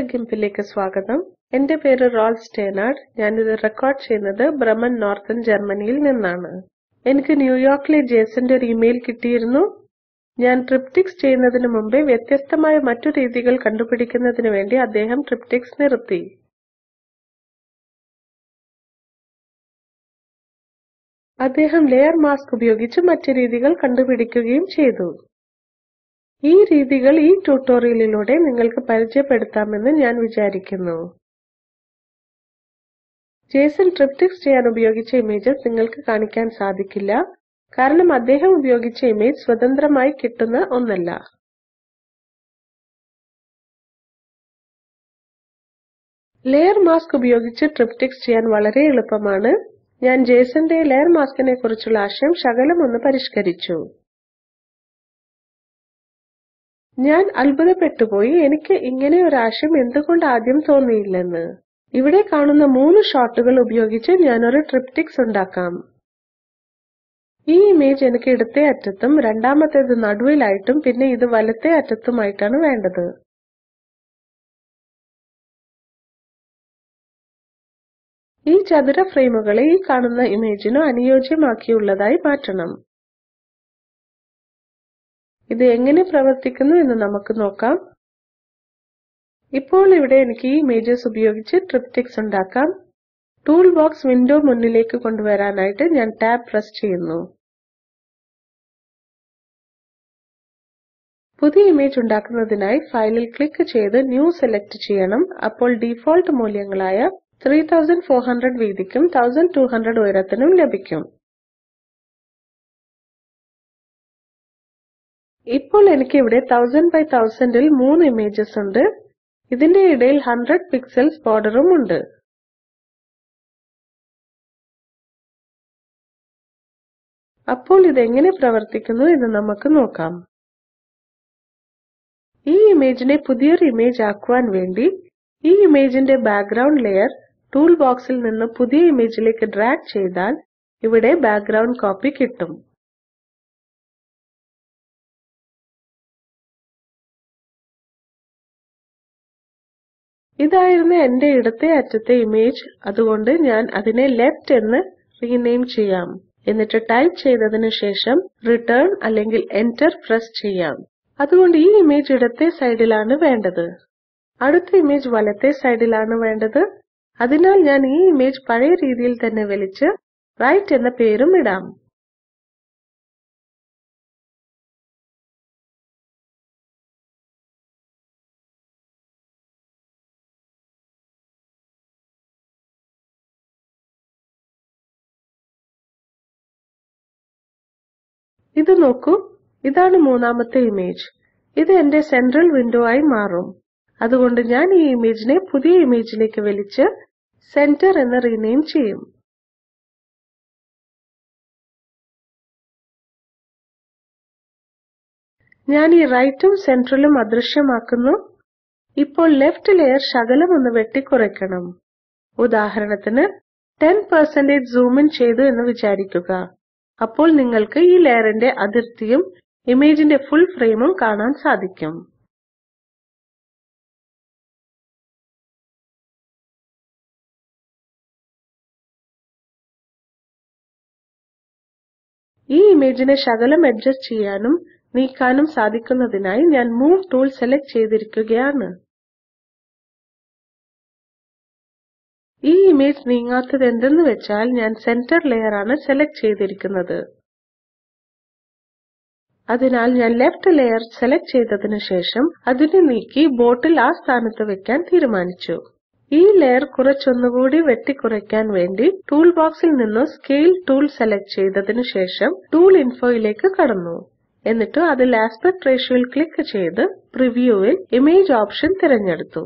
ഗിംപിലേക്ക് സ്വാഗതം എന്റെ പേര് റോൾ സ്റ്റേനാർഡ് ഞാനിത് റെക്കോർഡ് ചെയ്യുന്നത് ബ്രമൻ നോർത്തൺ ജർമ്മനിയിൽ നിന്നാണ് എനിക്ക് ന്യൂയോർക്കിലെ ജേസന്റെ ഒരു ഇമെയിൽ കിട്ടിയിരുന്നു ഞാൻ ട്രിപ്റ്റിക്സ് ചെയ്യുന്നതിന് മുമ്പേ വ്യത്യസ്തമായ മറ്റു രീതികൾ കണ്ടുപിടിക്കുന്നതിന് വേണ്ടി അദ്ദേഹം ട്രിപ്റ്റിക്സ് നിർത്തി അദ്ദേഹം ലെയർ മാസ്ക് ഉപയോഗിച്ച് മറ്റ് രീതികൾ കണ്ടുപിടിക്കുകയും ചെയ്തു ഈ രീതികൾ ഈ ട്യൂട്ടോറിയലിലൂടെ നിങ്ങൾക്ക് പരിചയപ്പെടുത്താമെന്ന് ഞാൻ വിചാരിക്കുന്നു ജേസൺ ട്രിപ്റ്റിക്സ് ചെയ്യാൻ ഉപയോഗിച്ച ഇമേജസ് നിങ്ങൾക്ക് കാണിക്കാൻ സാധിക്കില്ല കാരണം അദ്ദേഹം ഉപയോഗിച്ച ഇമേജ് സ്വതന്ത്രമായി കിട്ടുന്ന ഒന്നല്ല ലെയർ മാസ്ക് ഉപയോഗിച്ച് ട്രിപ്റ്റിക്സ് ചെയ്യാൻ വളരെ എളുപ്പമാണ് ഞാൻ ജേസന്റെ ലെയർ മാസ്കിനെ കുറിച്ചുള്ള ആശയം ശകലം ഒന്ന് പരിഷ്കരിച്ചു ഞാൻ അത്ഭുതപ്പെട്ടുപോയി എനിക്ക് ഇങ്ങനെ ഒരു ആശയം എന്തുകൊണ്ട് ആദ്യം തോന്നിയില്ലെന്ന് ഇവിടെ കാണുന്ന മൂന്ന് ഷോട്ടുകൾ ഉപയോഗിച്ച് ഞാൻ ഒരു ട്രിപ്റ്റിക്സ് ഉണ്ടാക്കാം ഈ ഇമേജ് എനിക്ക് ഇടത്തെ അറ്റത്തും രണ്ടാമത്തേത് നടുവിലായിട്ടും പിന്നെ ഇത് വലത്തെ അറ്റത്തുമായിട്ടാണ് വേണ്ടത് ഈ ചതുര ഫ്രെയിമുകളെ ഈ കാണുന്ന ഇമേജിനു അനുയോജ്യമാക്കിയുള്ളതായി മാറ്റണം ഇത് എങ്ങനെ പ്രവർത്തിക്കുന്നു എന്ന് നമുക്ക് നോക്കാം ഇപ്പോൾ ഇവിടെ എനിക്ക് ഈ ഇമേജസ് ഉപയോഗിച്ച് ട്രിപ്റ്റിക്സ് ഉണ്ടാക്കാം ടൂൾ ബോക്സ് വിൻഡോ മുന്നിലേക്ക് കൊണ്ടുവരാനായിട്ട് ഞാൻ ടാബ് പ്രസ് ചെയ്യുന്നു പുതിയ ഇമേജ് ഉണ്ടാക്കുന്നതിനായി ഫയലിൽ ക്ലിക്ക് ചെയ്ത് ന്യൂ സെലക്ട് ചെയ്യണം അപ്പോൾ ഡിഫോൾട്ട് മൂല്യങ്ങളായ 3400 വീതിക്കും 1200 ഉയരത്തിനും ലഭിക്കും ഇപ്പോൾ എനിക്ക് ഇവിടെ 1000 ബൈ 1000 ൽ മൂന്ന് ഇമേജസ് ഉണ്ട് ഇതിന്റെ ഇടയിൽ 100 പിക്സൽസ് ബോർഡറും ഉണ്ട് അപ്പോൾ ഇത് എങ്ങനെ പ്രവർത്തിക്കുന്നു എന്ന് നമുക്ക് നോക്കാം ഈ ഇമേജിനെ പുതിയൊരു ഇമേജ് ആക്കുവാൻ വേണ്ടി ഈ ഇമേജിന്റെ ബാക്ക്ഗ്രൗണ്ട് ലെയർ ടൂൾ ബോക്സിൽ നിന്ന് പുതിയ ഇമേജിലേക്ക് ഡ്രാഗ് ചെയ്താൽ ഇവിടെ ബാക്ക്ഗ്രൗണ്ട് കോപ്പി കിട്ടും ഇതായിരുന്നു എന്റെ ഇടത്തെ അറ്റത്തെ ഇമേജ് അതുകൊണ്ട് ഞാൻ അതിനെ ലെഫ്റ്റ് എന്ന് റീനെയിം ചെയ്യാം എന്നിട്ട് ടൈപ്പ് ചെയ്തതിനു ശേഷം റിട്ടേൺ അല്ലെങ്കിൽ എന്റർ പ്രസ് ചെയ്യാം അതുകൊണ്ട് ഈ ഇമേജ് ഇടത്തെ സൈഡിലാണ് വേണ്ടത് അടുത്ത ഇമേജ് വലത്തെ സൈഡിലാണ് വേണ്ടത് അതിനാൽ ഞാൻ ഈ ഇമേജ് പഴയ രീതിയിൽ തന്നെ വലിച്ച് റൈറ്റ് എന്ന പേരും ഇടാം ഇത് നോക്കൂ ഇതാണ് മൂന്നാമത്തെ ഇമേജ് ഇത് എന്റെ സെൻട്രൽ വിൻഡോ ആയി മാറും അതുകൊണ്ട് ഞാൻ ഈ ഇമേജിനെ പുതിയ ഇമേജിലേക്ക് വലിച്ച് സെന്റർ എന്ന് റീനെയിം ചെയ്യും ഞാൻ ഈ റൈറ്റും സെൻട്രലും അദൃശ്യമാക്കുന്നു ഇപ്പോൾ ലെഫ്റ്റ് ലെയർ ശകലം ഒന്ന് വെട്ടിക്കുറയ്ക്കണം ഉദാഹരണത്തിന് 10% സൂം ഇൻ ചെയ്തു എന്ന് വിചാരിക്കുക അപ്പോൾ നിങ്ങൾക്ക് ഈ ലെയറിന്റെ അതിർത്തിയും ഇമേജിന്റെ ഫുൾ ഫ്രെയിമും കാണാൻ സാധിക്കും ഈ ഇമേജിനെ ശകലം അഡ്ജസ്റ്റ് ചെയ്യാനും നീക്കാനും സാധിക്കുന്നതിനായി ഞാൻ മൂവ് ടൂൾ സെലക്ട് ചെയ്തിരിക്കുകയാണ് ഈ ഇമേജ് നീങ്ങാത്തത് എന്തെന്ന് വെച്ചാൽ ഞാൻ സെന്റർ ലെയർ ആണ് സെലക്ട് ചെയ്തിരിക്കുന്നത് അതിനാൽ ഞാൻ ലെഫ്റ്റ് ലെയർ സെലക്ട് ചെയ്തതിനു ശേഷം അതിനെ നീക്കി ബോട്ടിൽ ആ സ്ഥാനത്ത് വെക്കാൻ തീരുമാനിച്ചു ഈ ലെയർ കുറച്ചൊന്നുകൂടി വെട്ടിക്കുറയ്ക്കാൻ വേണ്ടി ടൂൾ ബോക്സിൽ നിന്ന് സ്കെയിൽ ടൂൾ സെലക്ട് ചെയ്തതിനു ശേഷം ടൂൾ ഇൻഫോയിലേക്ക് കടന്നു എന്നിട്ട് അതിൽ ആസ്പെക്ട് റേഷ്യോയിൽ ക്ലിക്ക് ചെയ്ത് പ്രിവ്യൂവിൽ ഇമേജ് ഓപ്ഷൻ തിരഞ്ഞെടുത്തു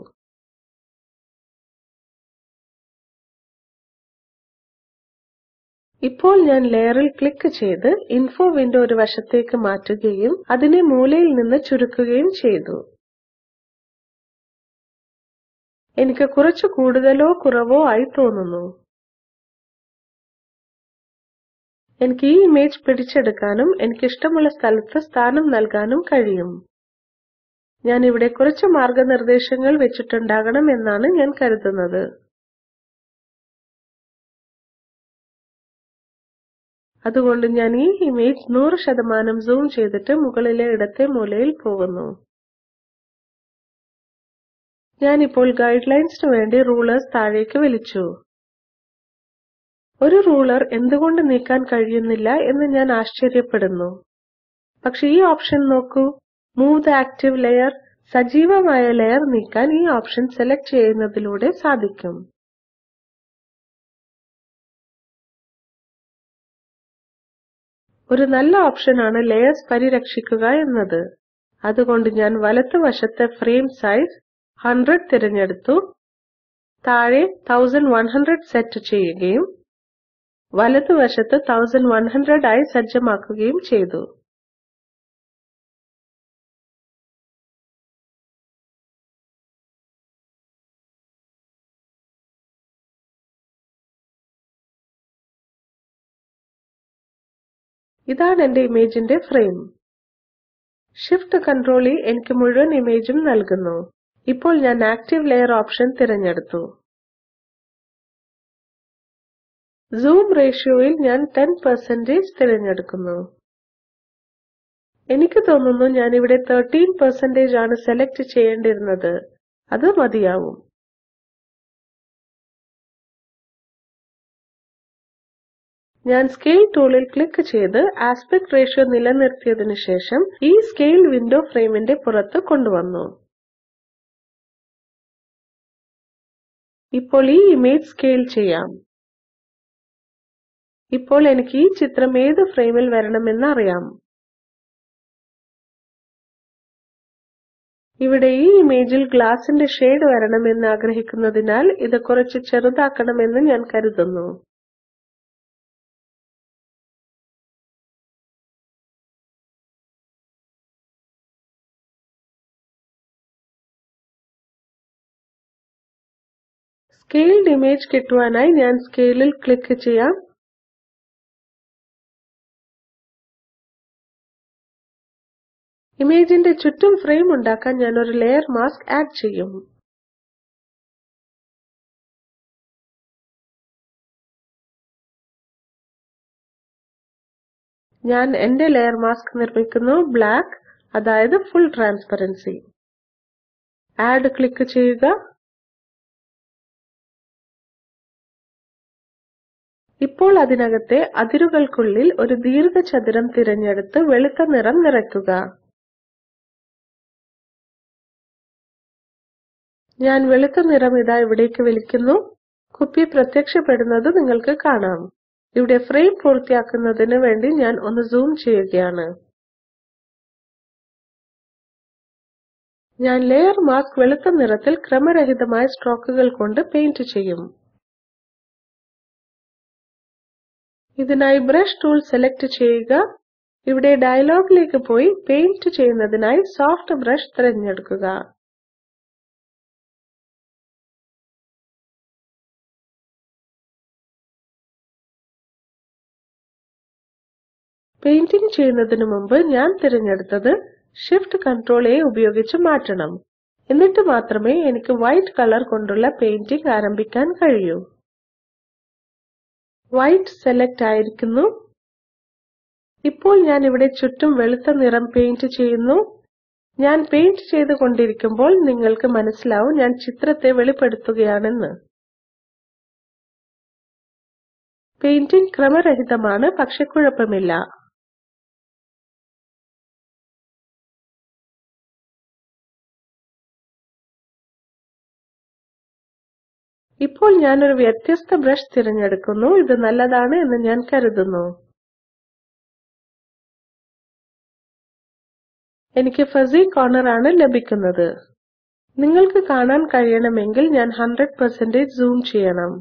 ഇപ്പോൾ ഞാൻ ലെയറിൽ ക്ലിക്ക് ചെയ്ത് ഇൻഫോ വിൻഡോ ഒരു വശത്തേക്ക് മാറ്റുകയും അതിനെ മൂലയിൽ നിന്ന് ചുരുക്കുകയും ചെയ്തു എനിക്ക് കുറച്ച് കൂടുതലോ കുറവോ ആയി തോന്നുന്നു എനിക്ക് ഈ ഇമേജ് പിടിച്ചെടുക്കാനും എനിക്ക് ഇഷ്ടമുള്ള സ്ഥലത്ത് സ്ഥാനം നൽകാനും കഴിയും ഞാൻ ഇവിടെ കുറച്ച് മാർഗനിർദ്ദേശങ്ങൾ വെച്ചിട്ടുണ്ടാകണം എന്നാണ് ഞാൻ കരുതുന്നത് അതുകൊണ്ട് ഞാൻ ഈ ഇമേജ് 100% സൂം ചെയ്തിട്ട് മുകളിലെ ഇടത്തെ മൂലയിൽ പോകുന്നു ഞാൻ ഇപ്പോൾ ഗൈഡ്ലൈൻസിനു വേണ്ടി റൂളേഴ്സ് താഴേക്ക് വലിച്ചു ഒരു റൂളർ എന്തുകൊണ്ട് നീക്കാൻ കഴിയുന്നില്ല എന്ന് ഞാൻ ആശ്ചര്യപ്പെടുന്നു പക്ഷെ ഈ ഓപ്ഷൻ നോക്കൂ മൂവ് ദ ആക്റ്റീവ് ലെയർ സജീവമായ ലെയർ നീക്കാൻ ഈ ഓപ്ഷൻ സെലക്ട് ചെയ്യുന്നതിലൂടെ സാധിക്കും ഒരു നല്ല ഓപ്ഷനാണ് ലേയേർസ് പരിരക്ഷിക്കുക എന്നത് അതുകൊണ്ട് ഞാൻ വലതുവശത്തെ ഫ്രെയിം സൈസ് 100 തിരഞ്ഞെടുത്തു താഴെ 1100 സെറ്റ് ചെയ്യുകയും വലതുവശത്ത് 1100 ആയി സജ്ജമാക്കുകയും ചെയ്തു ഇതാണ് എന്റെ ഇമേജിന്റെ ഫ്രെയിം ഷിഫ്റ്റ് കൺട്രോൾ ഇ എനിക്ക് മുഴുവൻ ഇമേജും നൽകുന്നു ഇപ്പോൾ ഞാൻ ആക്റ്റീവ് ലെയർ ഓപ്ഷൻ തിരഞ്ഞെടുത്തു സൂം റേഷ്യോയിൽ ഞാൻ 10% തിരഞ്ഞെടുക്കുന്നു എനിക്ക് തോന്നുന്നു ഞാൻ ഇവിടെ 13% ആണ് സെലക്ട് ചെയ്യേണ്ടിയിരുന്നത് അത് മതിയാവും ഞാൻ സ്കെയിൽ ടൂളിൽ ക്ലിക്ക് ചെയ്ത് ആസ്പെക്ട് റേഷ്യോ നിലനിർത്തിയതിനു ശേഷം ഈ സ്കെയിൽ വിൻഡോ ഫ്രെയിമിന്റെ പുറത്ത് കൊണ്ടുവന്നു ഇപ്പോൾ ഈ ഇമേജ് സ്കെയിൽ ചെയ്യാം ഇപ്പോൾ എനിക്ക് ഈ ചിത്രം ഏത് ഫ്രെയിമിൽ വരണമെന്ന് അറിയാം ഇവിടെ ഈ ഇമേജിൽ ഗ്ലാസിന്റെ ഷേഡ് വരണമെന്ന് ആഗ്രഹിക്കുന്നതിനാൽ ഇത് കുറച്ച് ചെറുതാക്കണമെന്ന് ഞാൻ കരുതുന്നു സ്കെയിൽഡ് ഇമേജ് കിട്ടുവാനായി ഞാൻ സ്കെയിലിൽ ക്ലിക്ക് ചെയ്യാം ഇമേജിന്റെ ചുറ്റും ഫ്രെയിം ഉണ്ടാക്കാൻ ഞാൻ ഒരു ലെയർ മാസ്ക് ആഡ് ചെയ്യും ഞാൻ എന്റെ ലെയർ മാസ്ക് നിർമ്മിക്കുന്നു ബ്ലാക്ക് അതായത് ഫുൾ ട്രാൻസ്പെറൻസി ആഡ് ക്ലിക്ക് ചെയ്യുക ഇപ്പോൾ അതിനകത്തെ അതിരുകൾക്കുള്ളിൽ ഒരു ദീർഘചതുരം തിരഞ്ഞെടുത്ത് വെളുത്ത നിറം നിറയ്ക്കുക ഞാൻ വെളുത്ത നിറം ഇതാ ഇവിടേക്ക് വലിക്കുന്നു കുപ്പി പ്രത്യക്ഷപ്പെടുന്നത് നിങ്ങൾക്ക് കാണാം ഇവിടെ ഫ്രെയിം പൂർത്തിയാക്കുന്നതിന് വേണ്ടി ഞാൻ ഒന്ന് സൂം ചെയ്യുകയാണ് ഞാൻ ലെയർ മാസ്ക് വെളുത്ത നിറത്തിൽ ക്രമരഹിതമായ സ്ട്രോക്കുകൾ കൊണ്ട് പെയിന്റ് ചെയ്യും ഇതിനായി ബ്രഷ് ടൂൾ സെലക്ട് ചെയ്യുക ഇവിടെ ഡയലോഗിലേക്ക് പോയി പെയിന്റ് ചെയ്യുന്നതിനായി സോഫ്റ്റ് ബ്രഷ് തിരഞ്ഞെടുക്കുക പെയിന്റിംഗ് ചെയ്യുന്നതിനു മുമ്പ് ഞാൻ തിരഞ്ഞെടുത്തത് ഷിഫ്റ്റ് കൺട്രോൾ എ ഉപയോഗിച്ച് മാറ്റണം എന്നിട്ട് മാത്രമേ എനിക്ക് വൈറ്റ് കളർ കൊണ്ടുള്ള പെയിന്റിംഗ് ആരംഭിക്കാൻ കഴിയൂ വൈറ്റ് സെലക്ട് ആയിരിക്കുന്നു ഇപ്പോൾ ഞാൻ ഇവിടെ ചുറ്റും വെളുത്ത നിറം പെയിന്റ് ചെയ്യുന്നു ഞാൻ പെയിന്റ് ചെയ്തു കൊണ്ടിരിക്കുമ്പോൾ നിങ്ങൾക്ക് മനസ്സിലാവും ഞാൻ ചിത്രത്തെ വെളിപ്പെടുത്തുകയാണെന്ന് പെയിന്റിംഗ് ക്രമരഹിതമാണ് പക്ഷെ കുഴപ്പമില്ല ഇപ്പോൾ ഞാൻ ഒരു വ്യത്യസ്ത ബ്രഷ് തിരഞ്ഞെടുക്കുന്നു ഇത് നല്ലതാണ് എന്ന് ഞാൻ കരുതുന്നു എനിക്ക് ഫസി കോർണർ ആണ് ലഭിക്കുന്നത് നിങ്ങൾക്ക് കാണാൻ കഴിയണമെങ്കിൽ ഞാൻ 100% സൂം ചെയ്യണം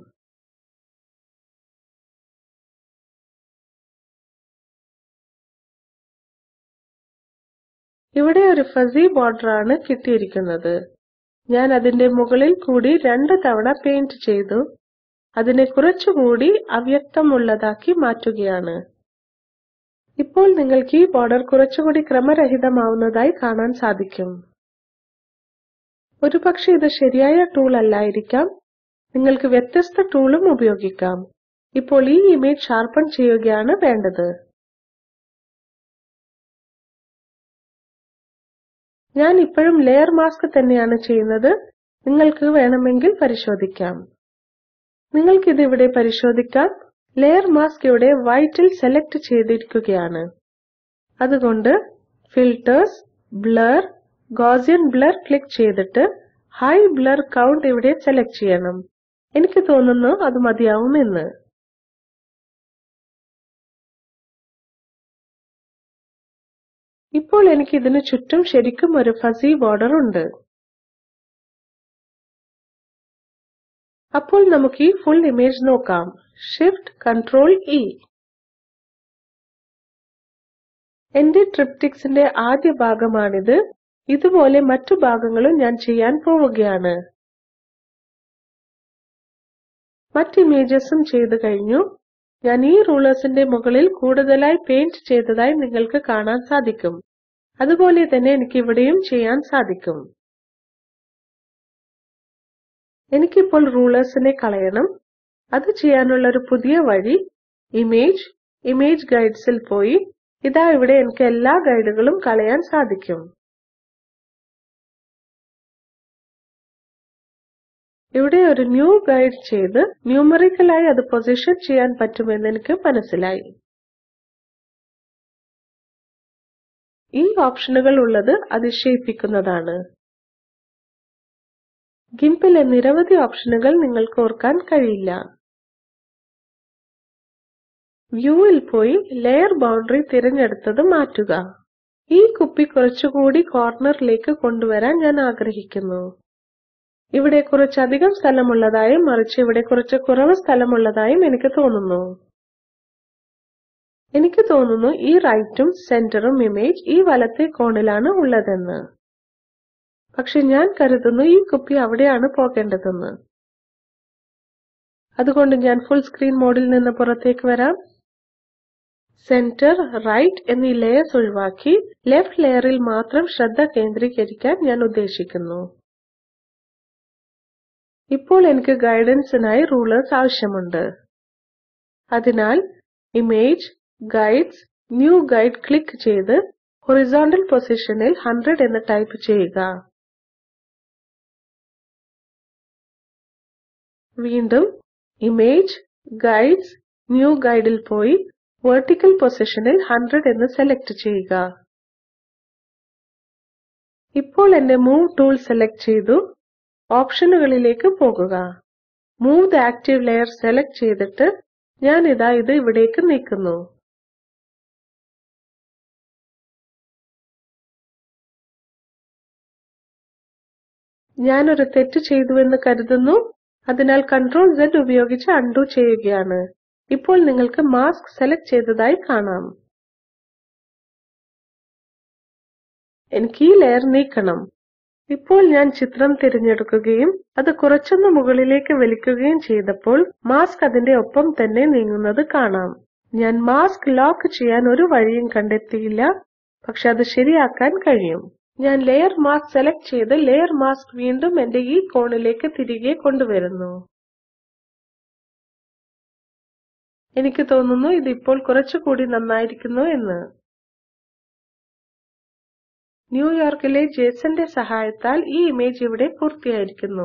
ഇവിടെ ഒരു ഫസി ബോർഡർ ആണ് കിട്ടിയിരിക്കുന്നത് ഞാൻ അതിന്റെ മുകളിൽ കൂടി രണ്ട് തവണ പെയിന്റ് ചെയ്തു അതിനെ കുറച്ചുകൂടി അവ്യക്തമുള്ളതാക്കി മാറ്റുകയാണ് ഇപ്പോൾ നിങ്ങൾക്ക് ഈ ബോർഡർ കുറച്ചുകൂടി ക്രമരഹിതമാവുന്നതായി കാണാൻ സാധിക്കും ഒരുപക്ഷെ ഇത് ശരിയായ ടൂൾ അല്ലായിരിക്കാം നിങ്ങൾക്ക് വ്യത്യസ്ത ടൂളും ഉപയോഗിക്കാം ഇപ്പോൾ ഈ ഇമേജ് ഷാർപ്പൺ ചെയ്യുകയാണ് വേണ്ടത് ഞാൻ ഇപ്പോഴും ലെയർ മാസ്ക് തന്നെയാണ് ചെയ്യുന്നത് നിങ്ങൾക്ക് വേണമെങ്കിൽ പരിശോധിക്കാം നിങ്ങൾക്ക് ഇത് ഇവിടെ പരിശോധിക്കാം ലെയർ മാസ്ക് ഇവിടെ വൈറ്റിൽ സെലക്ട് ചെയ്തിരിക്കുകയാണ് അതുകൊണ്ട് filters blur Gaussian blur click ചെയ്തിട്ട് ഹൈ ബ്ലർ കൗണ്ട് ഇവിടെ സെലക്ട് ചെയ്യണം എനിക്ക് തോന്നുന്നു അത് മതിയാവുമെന്ന് ഇപ്പോൾ എനിക്ക് ഇതിനു ചുറ്റും ശരിക്കും ഒരു ഫസി ബോർഡർ ഉണ്ട് അപ്പോൾ നമുക്ക് ഈ ഫുൾ ഇമേജ് നോക്കാം ഷിഫ്റ്റ് കൺട്രോൾ ഇ എന്റെ ട്രിപ്റ്റിക്സിന്റെ ആദ്യ ഭാഗമാണിത് ഇതുപോലെ മറ്റു ഭാഗങ്ങളും ഞാൻ ചെയ്യാൻ പോവുകയാണ് മറ്റ് ഇമേജസും ചെയ്തു കഴിഞ്ഞു ഞാൻ ഈ റൂളേഴ്സിന്റെ മുകളിൽ കൂടുതലായി പെയിന്റ് ചെയ്തതായി നിങ്ങൾക്ക് കാണാൻ സാധിക്കും അതുപോലെ തന്നെ എനിക്ക് ഇവിടെയും ചെയ്യാൻ സാധിക്കും എനിക്കിപ്പോൾ റൂളേഴ്സിനെ കളയണം അത് ചെയ്യാനുള്ള ഒരു പുതിയ വഴി ഇമേജ് ഇമേജ് ഗൈഡ്സിൽ പോയി ഇതാ ഇവിടെ എനിക്ക് എല്ലാ ഗൈഡുകളും കളയാൻ സാധിക്കും ഇവിടെ ഒരു ന്യൂ ഗൈഡ് ചെയ്ത് ന്യൂമറിക്കലായി അത് പൊസിഷൻ ചെയ്യാൻ പറ്റുമെന്ന് എനിക്ക് മനസ്സിലായി ഈ ഓപ്ഷനുകൾ ഉള്ളത് അതിശയിപ്പിക്കുന്നതാണ് ഗിംപിലെ നിരവധി ഓപ്ഷനുകൾ നിങ്ങൾക്ക് ഓർക്കാൻ കഴിയില്ല വ്യൂവിൽ പോയി ലെയർ ബൗണ്ടറി തിരഞ്ഞെടുത്തത് മാറ്റുക ഈ കുപ്പി കുറച്ചുകൂടി കോർണറിലേക്ക് കൊണ്ടുവരാൻ ഞാൻ ആഗ്രഹിക്കുന്നു ഇവിടെ കുറച്ചധികം സ്ഥലമുള്ളതായും മറിച്ച് ഇവിടെ കുറച്ച് കുറവ് സ്ഥലമുള്ളതായും എനിക്ക് തോന്നുന്നു എനിക്ക് തോന്നുന്നു ഈ റൈറ്റും സെന്ററും ഇമേജ് ഈ വലത്തെ കോണിലാണ് ഉള്ളതെന്ന് പക്ഷെ ഞാൻ കരുതുന്നു ഈ കുപ്പി അവിടെയാണ് പോകേണ്ടതെന്ന് അതുകൊണ്ട് ഞാൻ ഫുൾ സ്ക്രീൻ മോഡിൽ നിന്ന് പുറത്തേക്ക് വരാം സെന്റർ റൈറ്റ് എന്നീ ലെയേഴ്സ് ഒഴിവാക്കി ലെഫ്റ്റ് ലെയറിൽ മാത്രം ശ്രദ്ധ കേന്ദ്രീകരിക്കാൻ ഞാൻ ഉദ്ദേശിക്കുന്നു ഇപ്പോൾ എനിക്ക് ഗൈഡൻസിനായി റൂളേഴ്സ് ആവശ്യമുണ്ട് അതിനാൽ image guides new guide click ചെയ്ത് ഹൊറിസോണ്ടൽ പൊസിഷനിൽ 100 എന്ന് ടൈപ്പ് ചെയ്യുക വീണ്ടും ഇമേജ് ഗൈഡ്സ് ന്യൂ ഗൈഡിൽ പോയി വെർട്ടിക്കൽ പൊസിഷനിൽ 100 എന്ന് സെലക്ട് ചെയ്യുക ഇപ്പോൾ എന്റെ മൂവ് ടൂൾ സെലക്ട് ചെയ്തു ഓപ്ഷനുകളിലേക്ക് പോകുക move the active layer select ചെയ്തിട്ട് ഞാൻ ഇതാ ഇത് ഇവിടേക്ക് നീക്കുന്നു ഞാൻ ഒരു തെറ്റ് ചെയ്തുവെന്ന് കരുതുന്നു അതിനാൽ കൺട്രോൾ Z ഉപയോഗിച്ച് അൺഡു ചെയ്യുകയാണ് ഇപ്പോൾ നിങ്ങൾക്ക് മാസ്ക് സെലക്ട് ചെയ്തതായി കാണാം എനിക്ക് ഈ ലെയർ നീക്കണം ഇപ്പോൾ ഞാൻ ചിത്രം തിരഞ്ഞെടുക്കുകയും അത് കുറച്ചൊന്ന് മുകളിലേക്ക് വലിക്കുകയും ചെയ്തപ്പോൾ മാസ്ക് അതിന്റെ ഒപ്പം തന്നെ നീങ്ങുന്നത് കാണാം ഞാൻ മാസ്ക് ലോക്ക് ചെയ്യാൻ ഒരു വഴിയും കണ്ടെത്തിയില്ല പക്ഷെ അത് ശരിയാക്കാൻ കഴിയും ഞാൻ ലെയർ മാസ്ക് സെലക്ട് ചെയ്ത് ലെയർ മാസ്ക് വീണ്ടും എന്റെ ഈ കോണിലേക്ക് തിരികെ കൊണ്ടുവരുന്നു എനിക്ക് തോന്നുന്നു ഇത് ഇപ്പോൾ കുറച്ചുകൂടി നന്നായിരിക്കുന്നു എന്ന് ന്യൂയോർക്കിലെ ജേസന്റെ സഹായത്താൽ ഈ ഇമേജ് ഇവിടെ പൂർത്തിയായിരിക്കുന്നു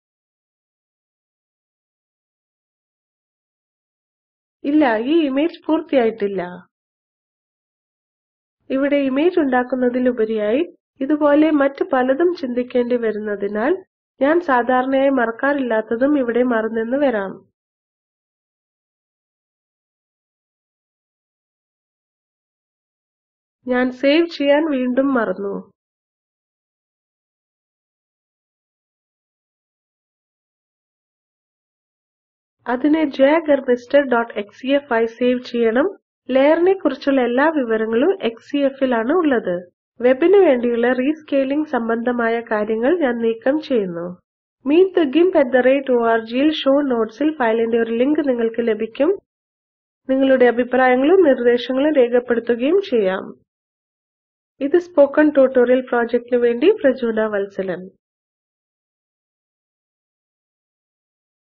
ഇല്ല ഈ ഇമേജ് പൂർത്തിയായിട്ടില്ല ഇവിടെ ഇമേജ് ഉണ്ടാക്കുന്നതിലുപരിയായി ഇതുപോലെ മറ്റു പലതും ചിന്തിക്കേണ്ടി വരുന്നതിനാൽ ഞാൻ സാധാരണയായി മറക്കാറില്ലാത്തതും ഇവിടെ മറന്നെന്ന് വരാം ഞാൻ സേവ് ചെയ്യാൻ വീണ്ടും മറന്നു അതിനെ jagarmister.xcf ആയി സേവ് ചെയ്യണം ലെയറിനെ കുറിച്ചുള്ള എല്ലാ വിവരങ്ങളും XCF ലാണ് ഉള്ളത് വെബിന് വേണ്ടിയുള്ള റീസ്കെയിലിംഗ് സംബന്ധമായ കാര്യങ്ങൾ ഞാൻ നീക്കം ചെയ്യുന്നു meet the GIMP at the rate O R ജിയിൽ ഷോ നോട്ട്സിൽ ഫയലിന്റെ ഒരു ലിങ്ക് നിങ്ങൾക്ക് ലഭിക്കും നിങ്ങളുടെ അഭിപ്രായങ്ങളും നിർദ്ദേശങ്ങളും രേഖപ്പെടുത്തുകയും ചെയ്യാം ഇത് സ്പോക്കൺ ട്യൂട്ടോറിയൽ പ്രോജക്റ്റിനു വേണ്ടി പ്രജുല വത്സലൻ